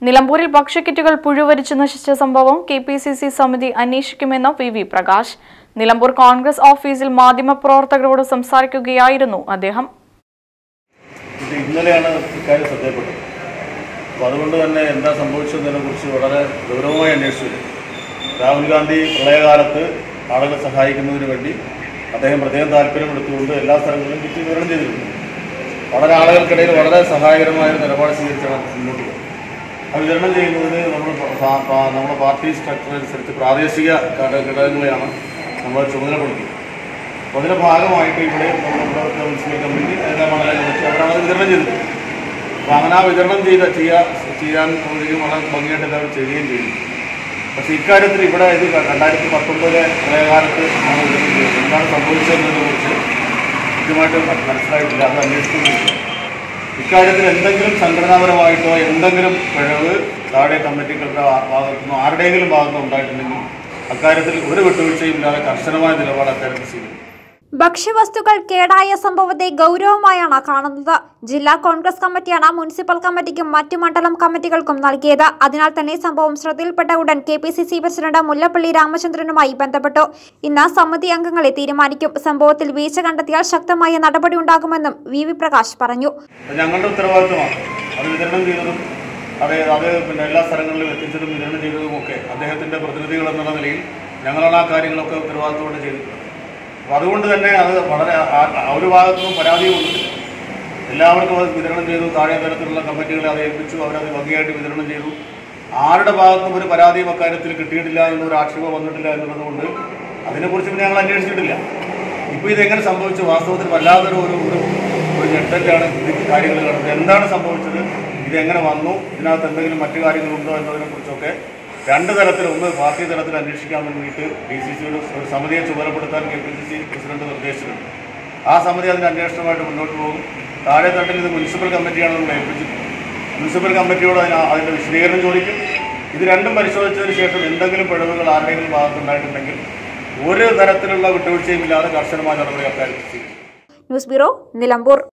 നിലമ്പൂരിൽ ഭക്ഷ്യക്കിറ്റുകൾ പുഴുവരിച്ചു നശിച്ച സംഭവം കെ പി സി സി സമിതി അന്വേഷിക്കുമെന്ന് വി വി പ്രകാശ് നിലമ്പൂർ കോൺഗ്രസ് ഓഫീസിൽ മാധ്യമപ്രവർത്തകരോട് സംസാരിക്കുകയായിരുന്നു അദ്ദേഹം ഇത് ഇന്നലെയാണ് ഇക്കാര്യം ശ്രദ്ധയപ്പെട്ടത് അപ്പോൾ അതുകൊണ്ട് തന്നെ എന്താ സംഭവിച്ചതിനെ കുറിച്ച് വളരെ ഗൗരവമായി അന്വേഷിച്ചു വരും. രാഹുൽ ഗാന്ധി പ്രളയകാലത്ത് ആളുകളെ സഹായിക്കുന്നതിന് വേണ്ടി അദ്ദേഹം പ്രത്യേകം താല്പര്യമെടുത്തുകൊണ്ട് എല്ലാ സ്ഥലങ്ങളിലും കിറ്റ് വിതരണം ചെയ്തിട്ടുണ്ട് വളരെ ആളുകൾക്കിടയിൽ വളരെ സഹായകരമായ ഒരു നിലപാട് സ്വീകരിച്ചാണ് മുന്നോട്ട് പോകുന്നത് ആ വിതരണം ചെയ്യുന്നതിന് നമ്മൾ പ- പ- നമ്മുടെ പാർട്ടി സ്ട്രക്ചർ അനുസരിച്ച് പ്രാദേശിക ഘട- ഘടകങ്ങളെയാണ് നമ്മൾ ചുമതലപ്പെടുത്തിയത് അപ്പോൾ അതിൻ്റെ ഭാഗമായിട്ട് ഇവിടെ നമ്മുടെ മുനിസിപ്പൽ കമ്മിറ്റി എല്ലാ മണ്ഡലങ്ങളും വെച്ച് അവരാണ് അത് വിതരണം ചെയ്തത് അപ്പോൾ അങ്ങനെ ആ വിതരണം ചെയ്ത ചെയ്യാ ചെയ്യാൻ പോവുകയും വളരെ ഭംഗിയായിട്ട് എല്ലാവരും ചെയ്യുകയും ചെയ്തു പക്ഷേ ഇക്കാര്യത്തിൽ ഇവിടെ ഇത് രണ്ടായിരത്തി പത്തൊമ്പത് പ്രളയകാലത്ത് ആണ് വിതരണം ചെയ്തത് എന്താണ് സംഭവിച്ചതെന്നതിനെ കുറിച്ച് കൃത്യമായിട്ട് മ- മനസ്സിലായിട്ടില്ല അത് അന്വേഷിക്കുന്നില്ല ഇക്കാര്യത്തിൽ എന്തെങ്കിലും സംഘടനാപരമായിട്ടോ എന്തെങ്കിലും പിഴവ് താഴെ കമ്മിറ്റികളുടെ ആ- ഭാഗത്തുനിന്നോ ആരുടെയെങ്കിലും ഭാഗത്തുനിന്നോ ഉണ്ടായിട്ടുണ്ടെങ്കിൽ അക്കാര്യത്തിൽ ഒരു വിട്ടുവീഴ്ചയും ഇല്ലാതെ കർശനമായ നിലപാട് അക്കാര്യത്തിൽ സ്വീകരിക്കും ഭക്ഷ്യവസ്തുക്കൾ കേടായ സംഭവത്തെ ഗൗരവമായാണ് കാണുന്നത് ജില്ലാ കോൺഗ്രസ് കമ്മിറ്റിയാണ് മുനിസിപ്പൽ കമ്മിറ്റിക്കും മറ്റു മണ്ഡലം കമ്മിറ്റികൾക്കും നൽകിയത് അതിനാൽ തന്നെ സംഭവം ശ്രദ്ധയിൽപ്പെട്ട ഉടൻ K P C C president Mullappally രാമചന്ദ്രനുമായി ബന്ധപ്പെട്ടു ഇന്ന് സമിതി അംഗങ്ങളെ തീരുമാനിക്കും സംഭവത്തിൽ വീഴ്ച കണ്ടെത്തിയാൽ ശക്തമായ നടപടി ഉണ്ടാകുമെന്നും വി വി പ്രകാശ് പറഞ്ഞു അത് ഞങ്ങളുടെ ഉത്തരവാദിത്വമാണ് അത് വിതരണം ചെയ്തതും അത് അത് പിന്നെ എല്ലാ സ്ഥലങ്ങളിലും എത്തിച്ചതും വിതരണം ചെയ്തതും ഒക്കെ അദ്ദേഹത്തിൻ്റെ പ്രതിനിധികൾ എന്നുള്ള നിലയിൽ ഞങ്ങളാണ് ആ കാര്യങ്ങളൊക്കെ ഉത്തരവാദിത്വത്തോടെ ചെയ്തിട്ടുള്ളത് അപ്പോൾ അതുകൊണ്ട് തന്നെ അത് വളരെ ആ- ആ ഒരു ഭാഗത്തുനിന്നും പരാതിയും വന്നിട്ടില്ല എല്ലാവർക്കും അത് വിതരണം ചെയ്തു താഴെ തരത്തിലുള്ള കമ്മിറ്റികളെ അത് ഏൽപ്പിച്ചു അവരത് ഭംഗിയായിട്ട് വിതരണം ചെയ്തു ആരുടെ ഭാഗത്തും ഒരു പരാതിയും അക്കാര്യത്തിൽ കിട്ടിയിട്ടില്ല എന്നൊരു ആക്ഷേപം വന്നിട്ടില്ല എന്നുള്ളത് കൊണ്ട് അതിനെക്കുറിച്ച് പിന്നെ ഞങ്ങൾ അന്വേഷിച്ചിട്ടില്ല ഇപ്പോൾ ഇതെങ്ങനെ സംഭവിച്ചു വാസ്തവത്തിൽ വല്ലാത്തൊരു ഒരു ഒരു ഒരു ഞെട്ടലാണ് ഇത് കാര്യങ്ങൾ നടന്നത് എന്താണ് സംഭവിച്ചത് ഇതെങ്ങനെ വന്നു ഇതിനകത്ത് എന്തെങ്കിലും മറ്റു കാര്യങ്ങളുണ്ടോ എന്നതിനെ കുറിച്ചൊക്കെ രണ്ട് തലത്തിൽ ഒന്ന് പാർട്ടി തലത്തിൽ അന്വേഷിക്കാൻ വേണ്ടിയിട്ട് ഡി സി സിയുടെ ഒരു സമിതിയെ ചുമതലപ്പെടുത്താൻ K P C C president നിർദ്ദേശിച്ചിട്ടുണ്ട് ആ സമിതി അതിൻ്റെ അന്വേഷണമായിട്ട് മുന്നോട്ട് പോകും താഴെ തട്ടിൽ ഇത് മുനിസിപ്പൽ കമ്മിറ്റിയാണ് നമ്മൾ ഏൽപ്പിച്ചിട്ടുള്ളത് മുനിസിപ്പൽ കമ്മിറ്റിയോട് അതിന് അതിൻ്റെ വിശദീകരണം ചോദിക്കും ഇത് രണ്ടും പരിശോധിച്ചതിന് ശേഷം എന്തെങ്കിലും പിഴവുകൾ ആരുടെയെങ്കിലും ഭാഗത്തുണ്ടായിട്ടുണ്ടെങ്കിൽ ഒരു തരത്തിലുള്ള വിട്ടുവീഴ്ചയും ഇല്ലാതെ കർശനമായ നടപടി അക്കാര്യത്തിൽ സ്വീകരിക്കും ന്യൂസ് ബ്യൂറോ നിലമ്പൂർ